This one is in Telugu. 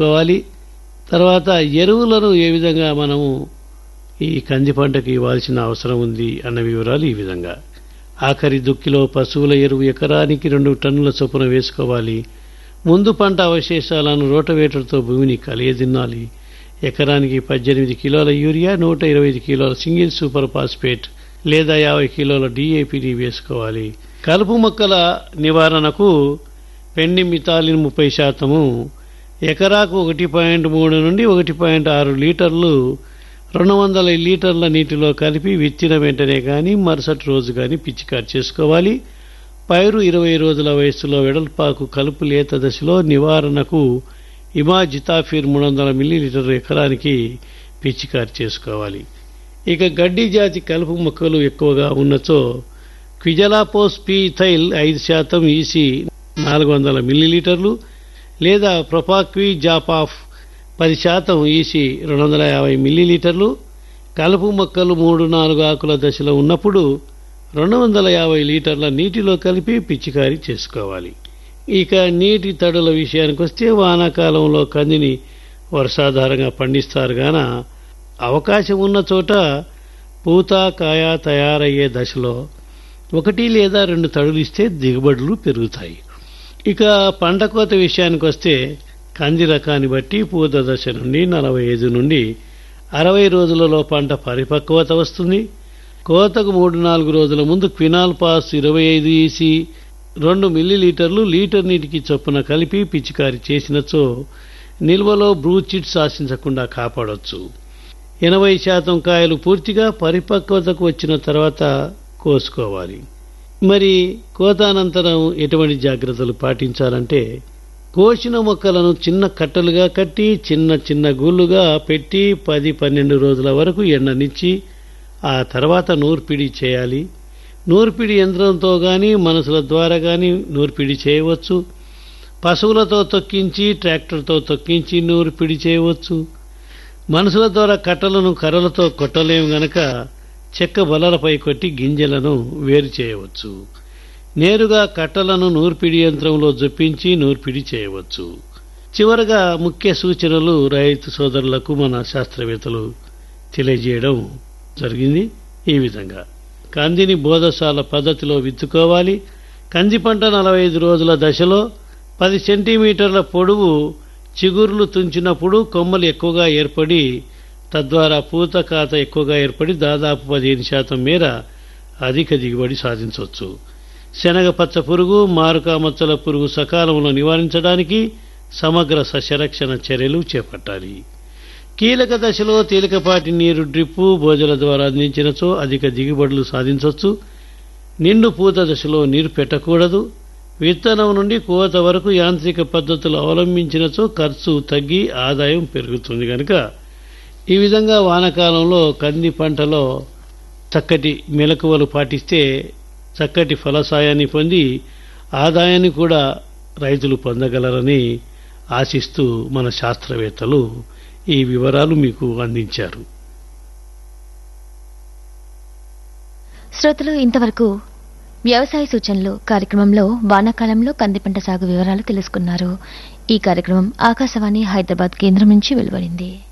చేసుకోవాలి తర్వాత ఎరువులను ఏ విధంగా మనము ఈ కంది పంటకు ఇవ్వాల్సిన అవసరం ఉంది అన్న వివరాలు ఈ విధంగా ఆఖరి దుక్కిలో పశువుల ఎరువు ఎకరానికి రెండు టన్నుల చొప్పున వేసుకోవాలి ముందు పంట అవశేషాలను రోటవేటర్తో భూమిని కలియదిన్నాలి ఎకరానికి పద్దెనిమిది కిలోల యూరియా నూట ఇరవై ఐదు కిలోల సింగిల్ సూపర్ ఫాస్ఫేట్ లేదా యాభై కిలోల డిఏపిని వేసుకోవాలి కలుపు మొక్కల నివారణకు పెండి మితాలిన్ ముప్పై శాతము ఎకరాకు ఒకటి పాయింట్ మూడు నుండి ఒకటి పాయింట్ ఆరు లీటర్లు రెండు వందల లీటర్ల నీటిలో కలిపి విత్తిన వెంటనే కానీ మరుసటి రోజు కానీ పిచికారి చేసుకోవాలి పైరు ఇరవై రోజుల వయస్సులో వెడల్పాకు కలుపు లేత దశలో నివారణకు ఇమాజితాఫిర్ మూడు వందల మిల్లీలీటర్ ఎకరానికి పిచికారి చేసుకోవాలి ఇక గడ్డి జాతి కలుపు మొక్కలు ఎక్కువగా ఉన్నచో క్విజలాపోస్ పీథైల్ ఐదు శాతం ఈసీ నాలుగు వందల మిల్లీలీటర్లు లేదా ప్రొపాక్వి జాపాఫ్ పది శాతం ఈసీ రెండు వందల యాభై మిల్లీలీటర్లు కలుపు మొక్కలు మూడు నాలుగు ఆకుల దశలో ఉన్నప్పుడు రెండు వందల యాభై లీటర్ల నీటిలో కలిపి పిచికారీ చేసుకోవాలి ఇక నీటి తడుల విషయానికి వస్తే వానాకాలంలో కందిని వర్షాధారంగా పండిస్తారు గాన అవకాశం ఉన్న చోట పూత కాయ తయారయ్యే దశలో ఒకటి లేదా రెండు తడులు ఇస్తే దిగుబడులు పెరుగుతాయి ఇక పంట కోత విషయానికి వస్తే కంది రకాన్ని బట్టి పూత దశ నుండి నలభై ఐదు నుండి అరవై రోజులలో పంట పరిపక్వత వస్తుంది కోతకు మూడు నాలుగు రోజుల ముందు క్వినాల్ పాస్ ఇరవై ఐదు ఈసీ రెండు మిల్లీలీటర్లు లీటర్ నీటికి చొప్పున కలిపి పిచికారి చేసినచో నిల్వలో బ్రూచిట్స్ ఆశించకుండా కాపాడొచ్చు ఎనభై శాతం కాయలు పూర్తిగా పరిపక్వతకు వచ్చిన తర్వాత కోసుకోవాలి మరి కోత అనంతరం ఎటువంటి జాగ్రత్తలు పాటించాలంటే కోసిన మొక్కలను చిన్న కట్టలుగా కట్టి చిన్న చిన్న గూళ్ళుగా పెట్టి పది పన్నెండు రోజుల వరకు ఎండనిచ్చి ఆ తర్వాత నూర్పిడి చేయాలి నూర్పిడి యంత్రంతో గాని మనసుల ద్వారా గాని నూర్పిడి చేయవచ్చు పశువులతో తొక్కించి ట్రాక్టర్తో తొక్కించి నూర్పిడి చేయవచ్చు మనుషుల ద్వారా కట్టలను కర్రలతో కొట్టలేము గనక చెక్క బలలపై కొట్టి గింజలను వేరు చేయవచ్చు నేరుగా కట్టలను నూర్పిడి యంత్రంలో జొప్పించి నూర్పిడి చేయవచ్చు చివరగా ముఖ్య సూచనలు రైతు సోదరులకు మన శాస్త్రవేత్తలు తెలియజేయడం జరిగింది ఈ విధంగా కందిని బోధశాల పద్ధతిలో విత్తుకోవాలి కంది పంట నలభై ఐదు రోజుల దశలో పది సెంటీమీటర్ల పొడవు చిగుర్లు తుంచినప్పుడు కొమ్మలు ఎక్కువగా ఏర్పడి తద్వారా పూత కాత ఎక్కువగా ఏర్పడి దాదాపు పదిహేను శాతం మేర అధిక దిగుబడి సాధించవచ్చు శనగ పచ్చ పురుగు మారుక మచ్చల పురుగు సకాలంలో నివారించడానికి సమగ్ర సస్యరక్షణ చర్యలు చేపట్టాలి కీలక దశలో తేలికపాటి నీరు డ్రిప్పు భోజల ద్వారా అందించినచో అధిక దిగుబడులు సాధించవచ్చు నిండు పూత దశలో నీరు పెట్టకూడదు విత్తనం నుండి కోత వరకు యాంత్రిక పద్ధతులు అవలంబించినచో ఖర్చు తగ్గి ఆదాయం పెరుగుతుంది కనుక ఈ విధంగా వానాకాలంలో కంది పంటలో చక్కటి మెలకువలు పాటిస్తే చక్కటి ఫలసాయాన్ని పొంది ఆదాయాన్ని కూడా రైతులు పొందగలరని ఆశిస్తూ మన శాస్త్రవేత్తలు ఈ వివరాలు మీకు అందించారు శ్రోతలు ఇంతవరకు వ్యవసాయ సూచనలు కార్యక్రమంలో వానాకాలంలో కంది పంట సాగు వివరాలు తెలుసుకున్నారు ఈ కార్యక్రమం ఆకాశవాణి హైదరాబాద్ కేంద్రం నుంచి వెలువడింది